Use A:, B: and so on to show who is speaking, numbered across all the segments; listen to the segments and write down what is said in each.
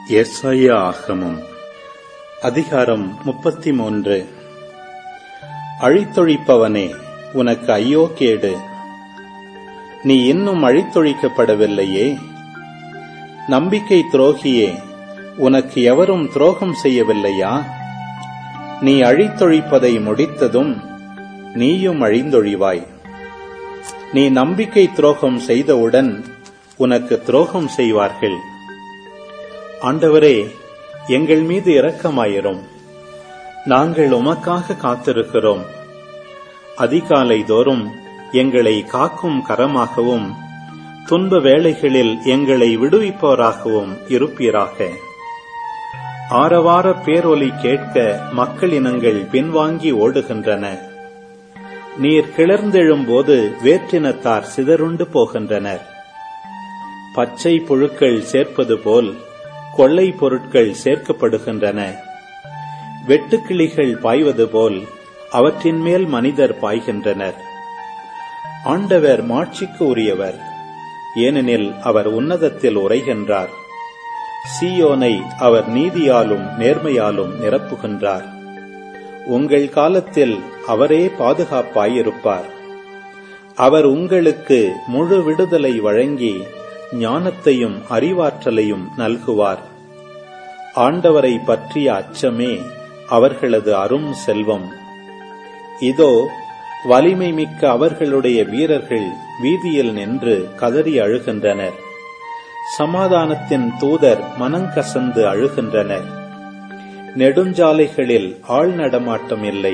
A: எஸ்ஐயா ஆகமம் அதிகாரம் முப்பத்தி மூன்று அழித்தொழிப்பவனே உனக்கு ஐயோ கேடு நீ இன்னும் அழித்தொழிக்கப்படவில்லையே நம்பிக்கை துரோகியே உனக்கு எவரும் துரோகம் செய்யவில்லையா நீ அழித்தொழிப்பதை முடித்ததும் நீயும் அழிந்தொழிவாய் நீ நம்பிக்கை துரோகம் செய்தவுடன் உனக்கு துரோகம் செய்வார்கள் ஆண்டவரே எங்கள் மீது இரக்கமாயிரும் நாங்கள் உமக்காக காத்திருக்கிறோம் அதிகாலை தோறும் எங்களை காக்கும் கரமாகவும் துன்ப வேளைகளில் எங்களை விடுவிப்பவராகவும் இருப்பீராக ஆரவார பேரொலி கேட்க மக்களினங்கள் பின்வாங்கி ஓடுகின்றன நீர் கிளர்ந்தெழும்போது வேற்றினத்தார் சிதறுண்டு போகின்றனர் பச்சை புழுக்கள் சேர்ப்பது போல் கொள்ளை பொருட்கள் சேர்க்கப்படுகின்றன வெட்டுக்கிளிகள் பாய்வது போல் அவற்றின் மேல் மனிதர் பாய்கின்றனர் ஆண்டவர் மாட்சிக்கு உரியவர் ஏனெனில் அவர் உன்னதத்தில் உரைகின்றார் சீயோனை அவர் நீதியாலும் நேர்மையாலும் நிரப்புகின்றார் உங்கள் காலத்தில் அவரே பாதுகாப்பாயிருப்பார் அவர் உங்களுக்கு முழு விடுதலை வழங்கி ஞானத்தையும் அறிவாற்றலையும் நல்குவார் ஆண்டவரை பற்றிய அச்சமே அவர்களது அரும் செல்வம் இதோ வலிமை மிக்க அவர்களுடைய வீரர்கள் வீதியில் நின்று கதறி அழுகின்றனர் சமாதானத்தின் தூதர் மனங்கசந்து அழுகின்றனர் நெடுஞ்சாலைகளில் ஆள் நடமாட்டம் இல்லை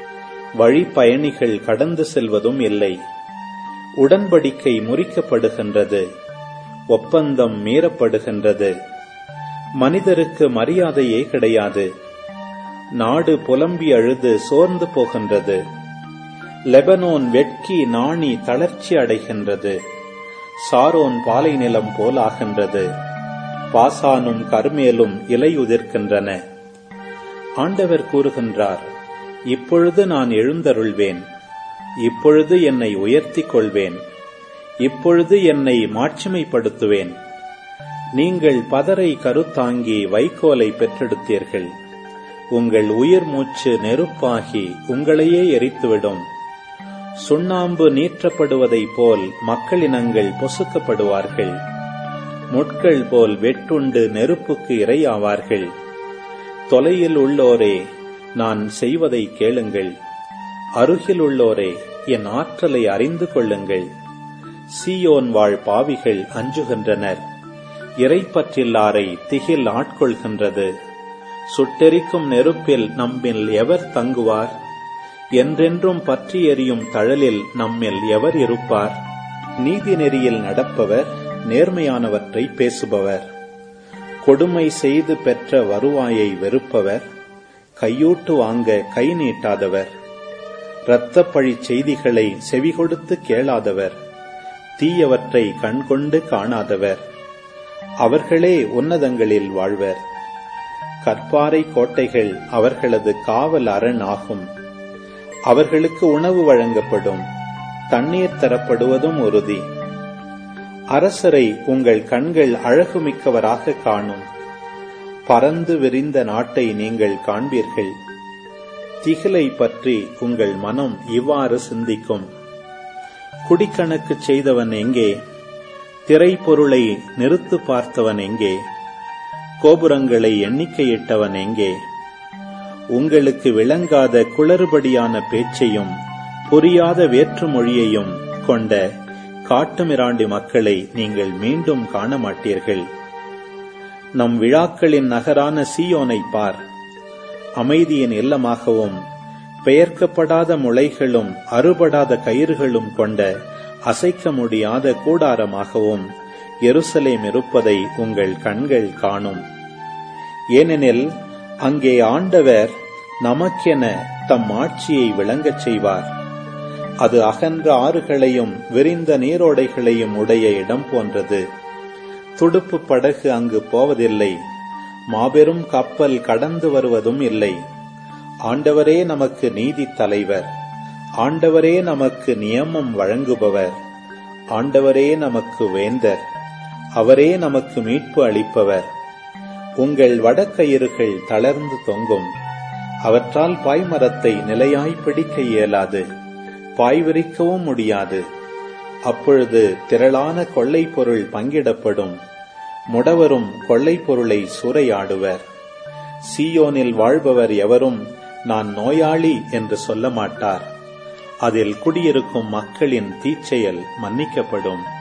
A: வழி பயணிகள் கடந்து செல்வதும் இல்லை உடன்படிக்கை முறிக்கப்படுகின்றது ஒப்பந்தம் மீறப்படுகின்றது மனிதருக்கு மரியாதையே கிடையாது நாடு புலம்பி அழுது சோர்ந்து போகின்றது லெபனோன் வெட்கி நாணி தளர்ச்சி அடைகின்றது சாரோன் பாலை நிலம் போலாகின்றது பாசானும் கர்மேலும் இலையுதிர்க்கின்றன ஆண்டவர் கூறுகின்றார் இப்பொழுது நான் எழுந்தருள்வேன் இப்பொழுது என்னை உயர்த்திக் கொள்வேன் இப்பொழுது என்னை மாட்சிமைப்படுத்துவேன் நீங்கள் பதரை கருத்தாங்கி வைக்கோலை பெற்றெடுத்தீர்கள் உங்கள் உயிர் மூச்சு நெருப்பாகி உங்களையே எரித்துவிடும் சுண்ணாம்பு நீற்றப்படுவதைப் போல் மக்களினங்கள் பொசுக்கப்படுவார்கள் முட்கள் போல் வெட்டுண்டு நெருப்புக்கு இரையாவார்கள் தொலையில் உள்ளோரே நான் செய்வதை கேளுங்கள் அருகில் உள்ளோரே என் ஆற்றலை அறிந்து கொள்ளுங்கள் சீயோன் வாழ் பாவிகள் அஞ்சுகின்றனர் இறைப்பற்றில்லாரை திகில் ஆட்கொள்கின்றது சுட்டெரிக்கும் நெருப்பில் நம்மில் எவர் தங்குவார் என்றென்றும் பற்றி எரியும் தழலில் நம்மில் எவர் இருப்பார் நீதி நெறியில் நடப்பவர் நேர்மையானவற்றை பேசுபவர் கொடுமை செய்து பெற்ற வருவாயை வெறுப்பவர் கையூட்டு வாங்க கை நீட்டாதவர் இரத்தப்பழி செய்திகளை செவிகொடுத்து கேளாதவர் தீயவற்றை கண்கொண்டு காணாதவர் அவர்களே உன்னதங்களில் வாழ்வர் கற்பாறை கோட்டைகள் அவர்களது காவல் அரண் ஆகும் அவர்களுக்கு உணவு வழங்கப்படும் தண்ணீர் தரப்படுவதும் உறுதி அரசரை உங்கள் கண்கள் அழகுமிக்கவராக காணும் பறந்து விரிந்த நாட்டை நீங்கள் காண்பீர்கள் திகிலை பற்றி உங்கள் மனம் இவ்வாறு சிந்திக்கும் குடிக்கணக்கு செய்தவன் எங்கே திரைப்பொருளை நிறுத்து பார்த்தவன் எங்கே கோபுரங்களை எண்ணிக்கையிட்டவன் எங்கே உங்களுக்கு விளங்காத குளறுபடியான பேச்சையும் புரியாத வேற்றுமொழியையும் கொண்ட காட்டுமிராண்டி மக்களை நீங்கள் மீண்டும் காண மாட்டீர்கள் நம் விழாக்களின் நகரான சீயோனை பார் அமைதியின் இல்லமாகவும் பெயர்க்கப்படாத முளைகளும் அறுபடாத கயிறுகளும் கொண்ட அசைக்க முடியாத கூடாரமாகவும் எருசலேம் இருப்பதை உங்கள் கண்கள் காணும் ஏனெனில் அங்கே ஆண்டவர் நமக்கென தம் ஆட்சியை விளங்கச் செய்வார் அது அகன்ற ஆறுகளையும் விரிந்த நீரோடைகளையும் உடைய இடம் போன்றது துடுப்பு படகு அங்கு போவதில்லை மாபெரும் கப்பல் கடந்து வருவதும் இல்லை ஆண்டவரே நமக்கு நீதி தலைவர் ஆண்டவரே நமக்கு நியமம் வழங்குபவர் ஆண்டவரே நமக்கு வேந்தர் அவரே நமக்கு மீட்பு அளிப்பவர் உங்கள் வடக்கயிறுகள் தளர்ந்து தொங்கும் அவற்றால் பாய்மரத்தை நிலையாய் பிடிக்க இயலாது பாய்விரிக்கவும் முடியாது அப்பொழுது திரளான கொள்ளை பொருள் பங்கிடப்படும் முடவரும் கொள்ளை பொருளை சூறையாடுவர் சீயோனில் வாழ்பவர் எவரும் நான் நோயாளி என்று சொல்ல மாட்டார் அதில் குடியிருக்கும் மக்களின் தீச்செயல் மன்னிக்கப்படும்